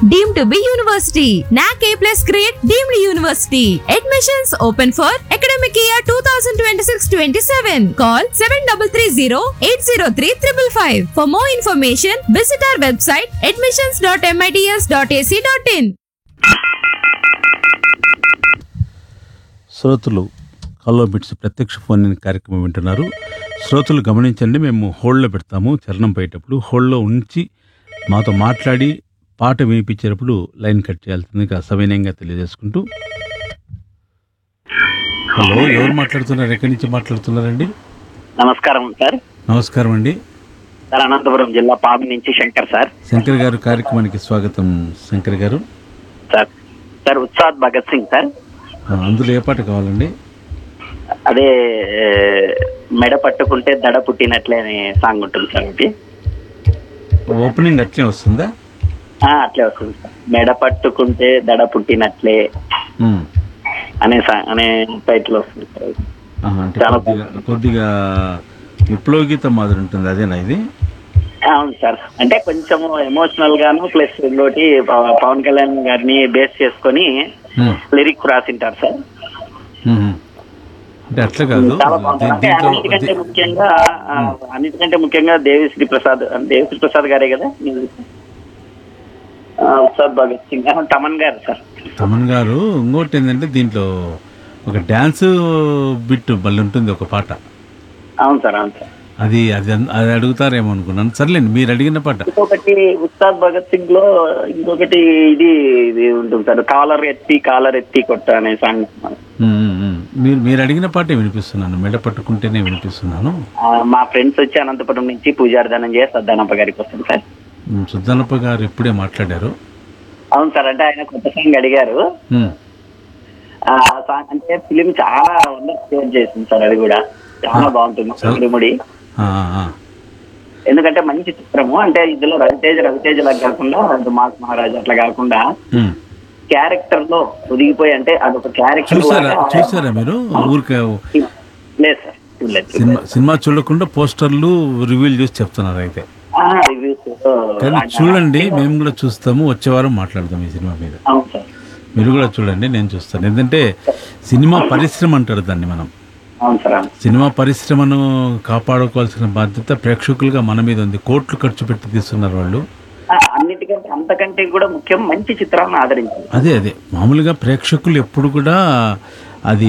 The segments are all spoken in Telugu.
deemed to be university. NAC A plus grade deemed university. Admissions open for academic year 2026-27. Call 7330-803-555. For more information, visit our website admissions.mits.ac.in. శ్రోతలు కాల్లో బిట్స్ ప్రత్యక్ష ఫోన్ ఇన్ కార్యక్రమం వింటున్నారు శ్రోతలు గమనించండి మేము హోల్డ్లో పెడతాము చరణం పోయేటప్పుడు హోల్డ్లో ఉంచి మాతో మాట్లాడి పాట వినిపించేటప్పుడు లైన్ కట్ చేయాల్సిందిగా సవినయంగా తెలియజేసుకుంటూ హలో ఎవరు మాట్లాడుతున్నారు ఎక్కడి నుంచి మాట్లాడుతున్నారండి నమస్కారం సార్ నమస్కారం అండి సార్ అనంతపురం జిల్లా పామి నుంచి శంకర్ సార్ శంకర్ గారు కార్యక్రమానికి స్వాగతం శంకర్ గారు sir sir Ustad Bhagat Singh sir ఆ, అందులో ఏ పాట కావాలండి అదే ఏ, మెడ పట్టుకుంటే దడ పుట్టినట్లే అనే సాంగ్ ఉంటుంది సార్ ఒకటి ఓపెనింగ్ అట్లే వస్తుందా ఆ, అట్లే వస్తుంది సార్ మెడ పట్టుకుంటే దడ పుట్టినట్లే ఉమ్. అనే సా- అనే టైటిల్ వస్తుంది సార్ ఆహా, అంటే చాలా కొద్దిగా కొద్దిగా విప్లవ గీతం మాదిరి ఉంటుంది అదేనా ఇది అవును సార్ అంటే కొంచెం ఎమోషనల్ గాను ప్లస్ ఇంకోటి ప- పవన్ కళ్యాణ్ గారిని బేస్ చేసుకొని ఉమ్, లిరిక్ రాసింటారు సార్ ఉమ్. అంటే అట్లా కాదు చాలా బాగుంటుంది దీ- అంటే దీంట్లో అన్నిటికంటే దీ- ముఖ్యంగా ఆ, అన్నిటికంటే ముఖ్యంగా దేవిశ్రీ ప్రసాద్ దేవిశ్రీ ప్రసాద్ గారే కదా ఆ, ఉస్తాద్ భగత్ సింగ్ ఆ, తమన్ గారు సార్ తమన్ గారు ఇంకోటి ఏంటంటే దీంట్లో ఒక డ్యాన్స్ బిట్ బలి ఉంటుంది ఒక పాట అవును సార్ అవును సార్ అది అది అన్- అది అడుగుతారేమో అనుకున్నాను సర్లేండి మీరు అడిగిన పాట ఇంకొకటి ఉస్తాద్ భగత్ సింగ్ లో ఇంకొకటి ఇది ఇది ఉంటుంది సార్ కాలర్ ఎత్తి కాలర్ ఎత్తి కొట్ట అనే సాంగ్ ఉమ్, ఉమ్, ఉమ్. మీరు మీరు అడిగిన పాటే వినిపిస్తున్నాను మెడ పట్టుకుంటేనే వినిపిస్తున్నాను ఆ, మా ఫ్రెండ్స్ వచ్చి అనంతపురం నుంచి పూజారి ధనంజయ సద్దానప్ప గారికి వస్తుంది సార్ ఉమ్, సుద్దనప్ప గారు ఇప్పుడే మాట్లాడారు అవును సార్ అంటే ఆయన కొత్త సాంగ్ అడిగారు ఉమ్, ఆ సాంగ్ అంటే ఫిలిం చాలా వండర్ షేర్ చేసింది సార్ అది కూడా చాలా బాగుంటుంది ముడి ఆ, ఆ, ఆ. ఎందుకంటే మంచి చిత్రము అంటే ఇందులో రవితేజ రవితేజ లాగా కాకుండా అంటే మాస్ మహారాజ్ అట్లా కాకుండా ఉమ్. క్యారెక్టర్ లో ఒదిగిపోయి అంటే అదొక క్యారెక్టర్ చూసారా చూసారా మీరు ఊరికే లేదు సార్ చూడలేదు సినిమా సినిమా చూడకుండా పోస్టర్లు రివీల్ చేసి చెప్తున్నారు అయితే ఆ, reviews, కానీ ఆ, చూడండి మేము కూడా చూస్తాము వచ్చే వారం మాట్లాడదాం ఈ సినిమా మీద అవును సార్ మీరు కూడా చూడండి నేను చూస్తాను ఎందుకంటే సినిమా పరిశ్రమ అంటారు దాన్ని మనం అవును సార్ అవును సినిమా పరిశ్రమను కాపాడుకోవాల్సిన బాధ్యత ప్రేక్షకులుగా మన మీద ఉంది కోట్లు ఖర్చు పెట్టి తీస్తున్నారు వాళ్ళు ఆ, అన్నిటికంటే అంతకంటే కూడా ముఖ్యం మంచి చిత్రాలను ఆదరించాలి అదే అదే మామూలుగా ప్రేక్షకులు ఎప్పుడు కూడా అది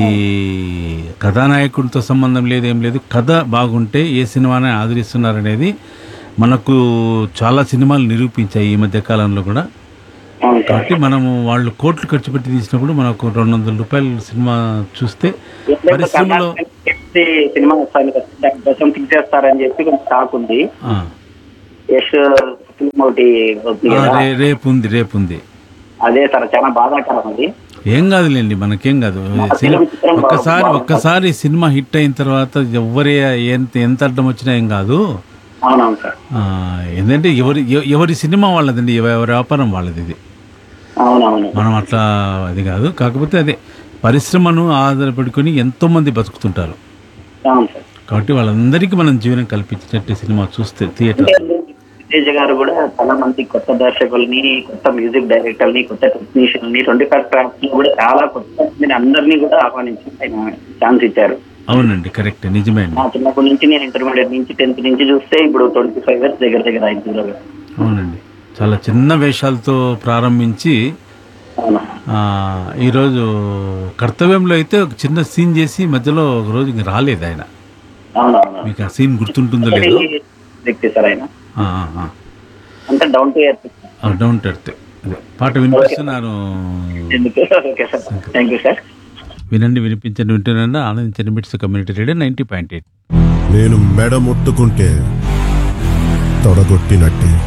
కథానాయకుడితో సంబంధం లేదు ఏం లేదు కథ బాగుంటే ఏ సినిమానే ఆదరిస్తున్నారనేది మనకు చాలా సినిమాలు నిరూపించాయి ఈ మధ్య కాలంలో కూడా అవును సార్ కాబట్టి మనము వాళ్ళు కోట్లు ఖర్చు పెట్టి తీసినప్పుడు మనకు రెండు వందల రూపాయల సినిమా చూస్తే పరిశ్రమలో చెప్పి సినిమా కోసం ఫిక్స్ చేస్తారని చెప్పి కొంచెం షాక్ ఉంది ఆ, యశ్ ఫిల్మ్ ఒకటి వస్తుంది ఆ, కదా రే- రేపు ఉంది రేపు ఉంది అదే సార్ చాలా బాధాకరం అది ఏం కాదులేండి మనకేం కాదు సినిమా ఒక్కసారి ఒక్కసారి సినిమా హిట్ అయిన తర్వాత ఎవరి ఎంత ఎంత అడ్డం వచ్చినా ఏం కాదు అవునవును సార్ ఆ, ఏంటంటే ఎవరి ఎవ- ఎవరి సినిమా వాళ్ళదండి ఎవ- ఎవరి వ్యాపారం వాళ్ళది ఇది అవునవును మనం అట్లా అది కాదు కాకపోతే అదే పరిశ్రమను ఆధారపడుకొని ఎంతో మంది బతుకుతుంటారు అవును సార్ కాబట్టి వాళ్ళందరికీ మనం జీవనం కల్పించినట్టు సినిమా చూస్తే థియేటర్ తేజ గారు కూడా చాలా మంది కొత్త దర్శకుల్ని కొత్త మ్యూజిక్ డైరెక్టర్ని కొత్త టెక్నీషియన్ని ట్వంటీ ఫైవ్ క్రాఫ్ట్ కూడా చాలా కొత్త మందిని అందరినీ కూడా ఆహ్వానించి ఆయన ఛాన్స్ ఇచ్చారు అవునండి కరెక్ట్ నిజమే అండి నా చిన్నప్పటి నుంచి నేను ఇంటర్మీడియట్ నుంచి టెన్త్ నుంచి చూస్తే ఇప్పుడు ట్వంటీ ఫైవ్ ఇయర్స్ దగ్గర దగ్గర అయింది హీరోగా. అవునండి చాలా చిన్న వేషాలతో ప్రారంభించి అవును ఆ, ఈరోజు కర్తవ్యంలో అయితే ఒక చిన్న సీన్ చేసి మధ్యలో ఒక రోజు ఇంక రాలేదు ఆయన అవునవును మీకు ఆ సీన్ గుర్తుంటుందో లేదో వ్యక్తి సార్ ఆయన ఆ, ఆ, ఆ. అంటే డౌన్ టు ఎర్త్ ఆ, డౌన్ టు ఎర్త్ అదే పాట వినిపిస్తున్నాను ఎందుకు okay sir thank you sir వినండి వినిపించండి వింటున్నాను ఆనందించండి MITS community radio ninety point eight నేను మెడ ముట్టుకుంటే తొడగొట్టినట్టే